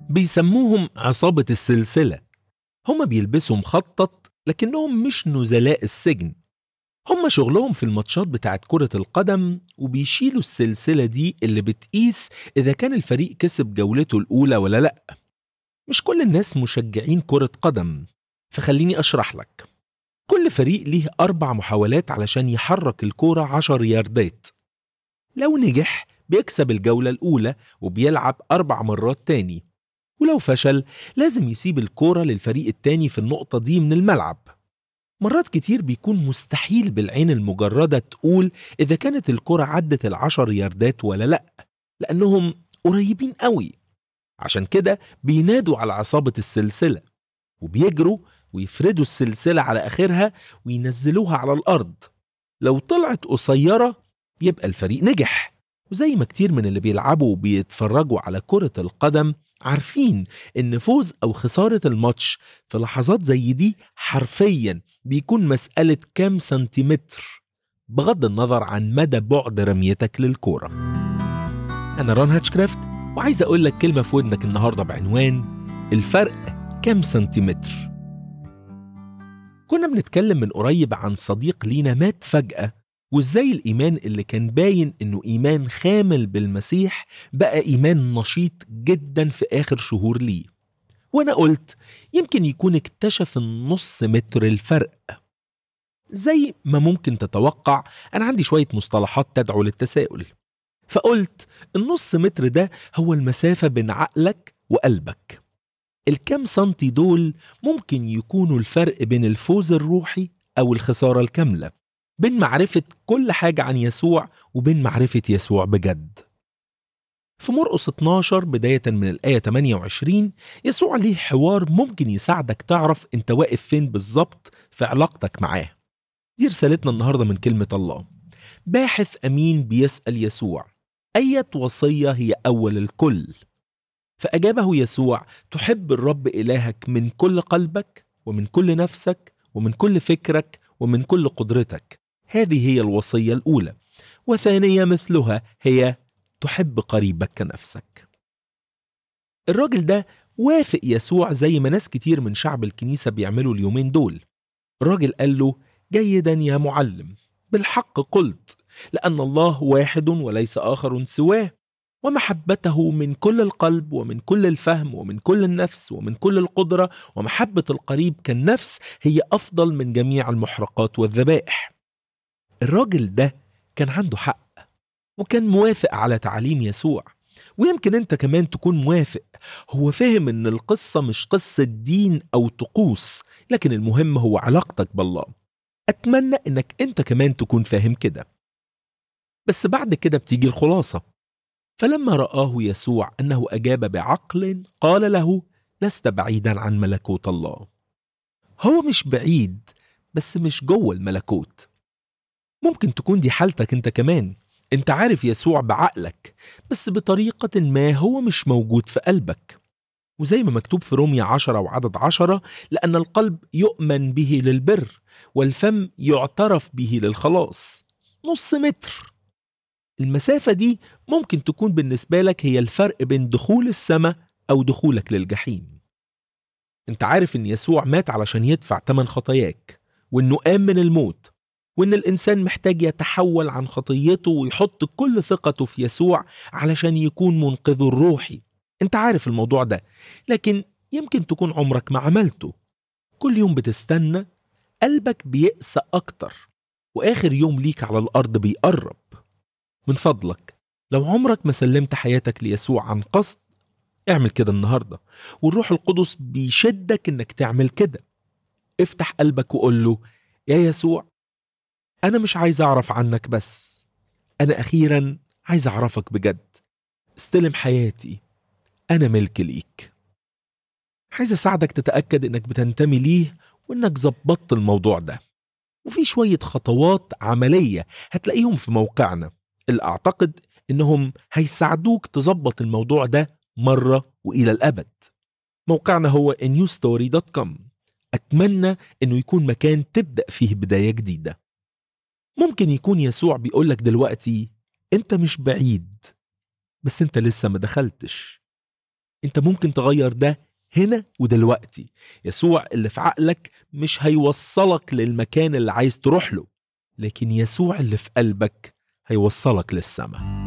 بيسموهم عصابة السلسلة هما بيلبسوا مخطط لكنهم مش نزلاء السجن هما شغلهم في الماتشات بتاعت كرة القدم وبيشيلوا السلسلة دي اللي بتقيس إذا كان الفريق كسب جولته الأولى ولا لأ مش كل الناس مشجعين كرة قدم فخليني أشرح لك كل فريق ليه أربع محاولات علشان يحرك الكورة عشر ياردات لو نجح بيكسب الجولة الأولى وبيلعب أربع مرات تاني ولو فشل لازم يسيب الكورة للفريق التاني في النقطة دي من الملعب مرات كتير بيكون مستحيل بالعين المجردة تقول إذا كانت الكرة عدت العشر ياردات ولا لأ لأنهم قريبين قوي عشان كده بينادوا على عصابة السلسلة وبيجروا ويفردوا السلسلة على آخرها وينزلوها على الأرض لو طلعت قصيرة يبقى الفريق نجح وزي ما كتير من اللي بيلعبوا وبيتفرجوا على كرة القدم عارفين إن فوز أو خسارة الماتش في لحظات زي دي حرفيا بيكون مسألة كام سنتيمتر بغض النظر عن مدى بعد رميتك للكورة أنا ران هاتشكرافت وعايز أقول لك كلمة في ودنك النهاردة بعنوان الفرق كام سنتيمتر كنا بنتكلم من قريب عن صديق لينا مات فجأة وازاي الإيمان اللي كان باين إنه إيمان خامل بالمسيح بقى إيمان نشيط جدا في آخر شهور ليه وأنا قلت يمكن يكون اكتشف النص متر الفرق زي ما ممكن تتوقع أنا عندي شوية مصطلحات تدعو للتساؤل فقلت النص متر ده هو المسافة بين عقلك وقلبك الكام سنتي دول ممكن يكونوا الفرق بين الفوز الروحي أو الخسارة الكاملة بين معرفة كل حاجة عن يسوع وبين معرفة يسوع بجد في مرقس 12 بداية من الآية 28 يسوع ليه حوار ممكن يساعدك تعرف انت واقف فين بالظبط في علاقتك معاه دي رسالتنا النهاردة من كلمة الله باحث أمين بيسأل يسوع أية وصية هي أول الكل فأجابه يسوع تحب الرب إلهك من كل قلبك ومن كل نفسك ومن كل فكرك ومن كل قدرتك هذه هي الوصية الأولى وثانية مثلها هي تحب قريبك كنفسك الراجل ده وافق يسوع زي ما ناس كتير من شعب الكنيسة بيعملوا اليومين دول الراجل قال له جيدا يا معلم بالحق قلت لأن الله واحد وليس آخر سواه ومحبته من كل القلب ومن كل الفهم ومن كل النفس ومن كل القدرة ومحبة القريب كالنفس هي أفضل من جميع المحرقات والذبائح الراجل ده كان عنده حق وكان موافق على تعليم يسوع ويمكن انت كمان تكون موافق هو فهم ان القصة مش قصة دين او طقوس لكن المهم هو علاقتك بالله اتمنى انك انت كمان تكون فاهم كده بس بعد كده بتيجي الخلاصة فلما رآه يسوع أنه أجاب بعقل قال له لست بعيدا عن ملكوت الله هو مش بعيد بس مش جوه الملكوت ممكن تكون دي حالتك انت كمان انت عارف يسوع بعقلك بس بطريقة ما هو مش موجود في قلبك وزي ما مكتوب في رومية عشرة وعدد عشرة لأن القلب يؤمن به للبر والفم يعترف به للخلاص نص متر المسافة دي ممكن تكون بالنسبة لك هي الفرق بين دخول السماء أو دخولك للجحيم انت عارف ان يسوع مات علشان يدفع تمن خطاياك وانه قام من الموت وان الانسان محتاج يتحول عن خطيته ويحط كل ثقته في يسوع علشان يكون منقذه الروحي انت عارف الموضوع ده لكن يمكن تكون عمرك ما عملته كل يوم بتستنى قلبك بيقسى اكتر واخر يوم ليك على الارض بيقرب من فضلك لو عمرك ما سلمت حياتك ليسوع عن قصد اعمل كده النهارده والروح القدس بيشدك انك تعمل كده افتح قلبك وقول له يا يسوع انا مش عايز اعرف عنك بس انا اخيرا عايز اعرفك بجد استلم حياتي انا ملك ليك عايز اساعدك تتاكد انك بتنتمي ليه وانك ظبطت الموضوع ده وفي شويه خطوات عمليه هتلاقيهم في موقعنا اللي اعتقد انهم هيساعدوك تظبط الموضوع ده مرة وإلى الأبد موقعنا هو newstory.com أتمنى أنه يكون مكان تبدأ فيه بداية جديدة ممكن يكون يسوع بيقولك دلوقتي أنت مش بعيد بس أنت لسه ما دخلتش انت ممكن تغير ده هنا ودلوقتي يسوع اللي في عقلك مش هيوصلك للمكان اللي عايز تروح له لكن يسوع اللي في قلبك هيوصلك للسماء